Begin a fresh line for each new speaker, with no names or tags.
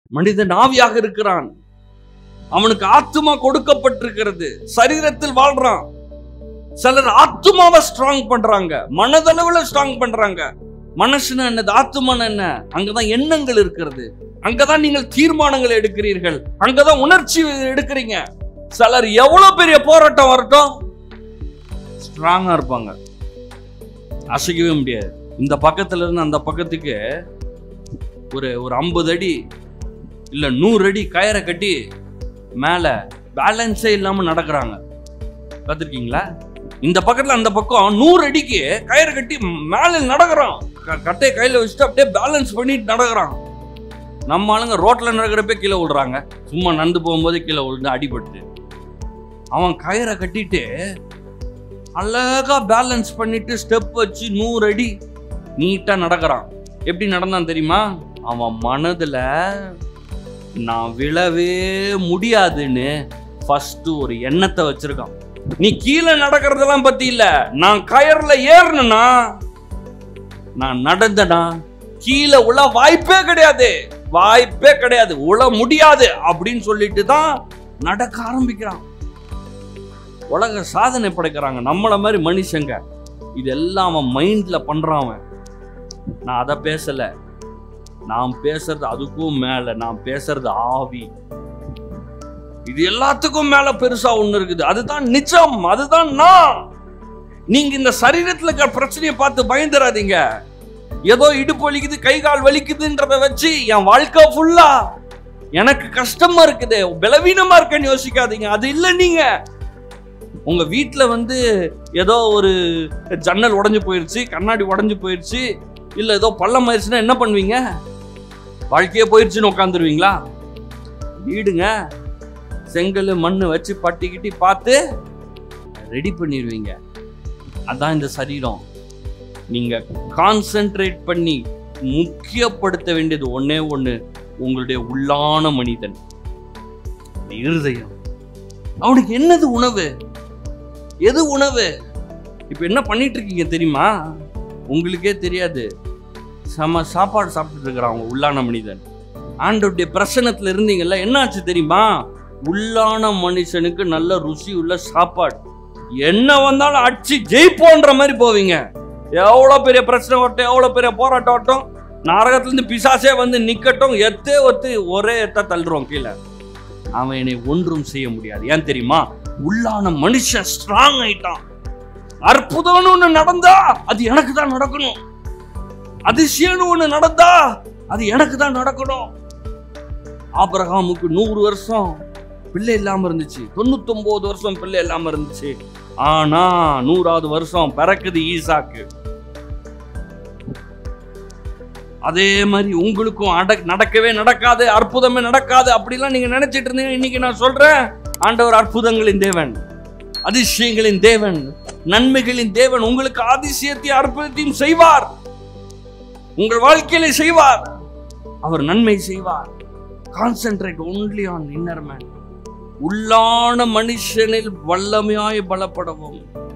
மனிதன் ஆவியாக இருக்கிறான் அவனுக்கு ஆத்துமா கொடுக்கப்பட்டிருக்கிறது சரீரத்தில் வாழ்றான் சிலர் ஆத்துமாவை ஸ்ட்ராங் பண்றாங்க மனதளவுல ஸ்ட்ராங் பண்றாங்க மனசுனா என்னது ஆத்துமான என்ன அங்கதான் எண்ணங்கள் இருக்கிறது அங்கதான் நீங்கள் தீர்மானங்கள் எடுக்கிறீர்கள் அங்கதான் உணர்ச்சி எடுக்கிறீங்க சிலர் எவ்வளவு பெரிய போராட்டம் வரட்டும் ஸ்ட்ராங்கா இருப்பாங்க அசைக்கவே முடியாது இந்த பக்கத்துல இருந்து அந்த பக்கத்துக்கு ஒரு ஒரு ஐம்பது அடி இல்ல நூறு அடி கயரை கட்டி மேல பேலன்ஸே இல்லாம நடக்கிறாங்க பார்த்துருக்கீங்களா இந்த பக்கத்துல அந்த பக்கம் நூறு அடிக்கு கயிறு கட்டி மேல நடக்கிறான் க- கட்டையை கையில வச்சுட்டு அப்படியே பேலன்ஸ் பண்ணிட்டு நடக்கிறான் நம்ம ஆளுங்க ரோட்ல நடக்கிறப்ப கீழே விழுறாங்க சும்மா நடந்து போகும்போதே கீழே விழுந்து அடிபட்டு அவன் கயிறை கட்டிட்டு அழகா பேலன்ஸ் பண்ணிட்டு ஸ்டெப் வச்சு நூறு அடி நீட்டா நடக்கிறான் எப்படி நடந்தான் தெரியுமா அவன் மனதுல நான் விழவே முடியாதுன்னு ஃபர்ஸ்ட் ஒரு எண்ணத்தை வச்சிருக்கான் நீ கீழே நடக்கிறதெல்லாம் பத்தி இல்ல நான் கயர்ல ஏறணும்னா நான் நடந்தனா கீழே உள்ள வாய்ப்பே கிடையாது வாய்ப்பே கிடையாது உள்ள முடியாது அப்படின்னு சொல்லிட்டு தான் நடக்க ஆரம்பிக்கிறான் உலக சாதனை படைக்கிறாங்க நம்மள மாதிரி மனுஷங்க இதெல்லாம் அவன் மைண்ட்ல பண்றான் அவன் நான் அதை பேசல நான் பேசுறது அதுக்கும் மேல நான் பேசுறது ஆவி இது எல்லாத்துக்கும் மேல பெருசா ஒண்ணு இருக்குது அதுதான் நிஜம் அதுதான் நான் நீங்க இந்த சரீரத்துல இருக்கிற பிரச்சனையை பார்த்து பயந்துடாதீங்க ஏதோ இடுப்பு வலிக்குது கை கால் வலிக்குதுன்றத வச்சு என் வாழ்க்கை ஃபுல்லா எனக்கு கஷ்டமா இருக்குது பலவீனமா இருக்கேன்னு யோசிக்காதீங்க அது இல்ல நீங்க உங்க வீட்ல வந்து ஏதோ ஒரு ஜன்னல் உடைஞ்சு போயிருச்சு கண்ணாடி உடைஞ்சு போயிருச்சு இல்ல ஏதோ பள்ளம் ஆயிடுச்சுன்னா என்ன பண்ணுவீங்க வாழ்க்கையே போயிருச்சுன்னு உட்காந்துருவீங்களா வீடுங்க செங்கல் மண் வச்சு பட்டி கிட்டி பார்த்து ரெடி பண்ணிடுவீங்க அதான் இந்த சரீரம் நீங்க கான்சென்ட்ரேட் பண்ணி முக்கியப்படுத்த வேண்டியது ஒண்ணே ஒண்ணு உங்களுடைய உள்ளான மனிதன் இந்த இருதயம் அவனுக்கு என்னது உணவு எது உணவு இப்ப என்ன பண்ணிட்டு இருக்கீங்க தெரியுமா உங்களுக்கே தெரியாது செம சாப்பாடு சாப்பிட்டுட்டு இருக்கிறான் அவங்க உள்ளான மனிதன் ஆண்டோடைய பிரசனத்துல இருந்தீங்கல்ல என்ன ஆச்சு தெரியுமா உள்ளான மனுஷனுக்கு நல்ல ருசி உள்ள சாப்பாடு என்ன வந்தாலும் அடிச்சு ஜெயிப்போன்ற மாதிரி போவீங்க எவ்வளோ பெரிய பிரச்சனை வரட்டும் எவ்வளோ பெரிய போராட்டம் வரட்டும் நரகத்துலேருந்து பிசாசே வந்து நிக்கட்டும் எத்தே ஒத்து ஒரே எத்த தள்ளுறோம் கீழே அவன் என்னை ஒன்றும் செய்ய முடியாது ஏன் தெரியுமா உள்ளான மனுஷன் ஸ்ட்ராங் ஆயிட்டான் அற்புதம்னு ஒண்ணு நடந்தா அது எனக்கு தான் நடக்கணும் அதிசயம்னு ஒண்ணு நடந்தா அது எனக்கு தான் நடக்கணும் ஆபிரகாமுக்கு நூறு வருஷம் பிள்ளை இல்லாம இருந்துச்சு தொண்ணூத்தொன்பது வருஷம் பிள்ளை இல்லாம இருந்துச்சு ஆனா நூறாவது வருஷம் பிறக்குது ஈசாக்கு அதே மாதிரி உங்களுக்கும் அட- நடக்கவே நடக்காது அற்புதமே நடக்காது அப்படிலாம் நீங்க நினைச்சிட்டு இருந்தீங்க இன்னைக்கு நான் சொல்றேன் ஆண்டவர் அற்புதங்களின் தேவன் அதிசயங்களின் தேவன் நன்மைகளின் தேவன் உங்களுக்கு அதிசயத்தையும் அற்புதத்தையும் செய்வார் உங்கள் வாழ்க்கையில செய்வார் அவர் நன்மை செய்வார் concentrate only on inner man உள்ளான மனுஷனில் வல்லமையாய் பலப்படவும்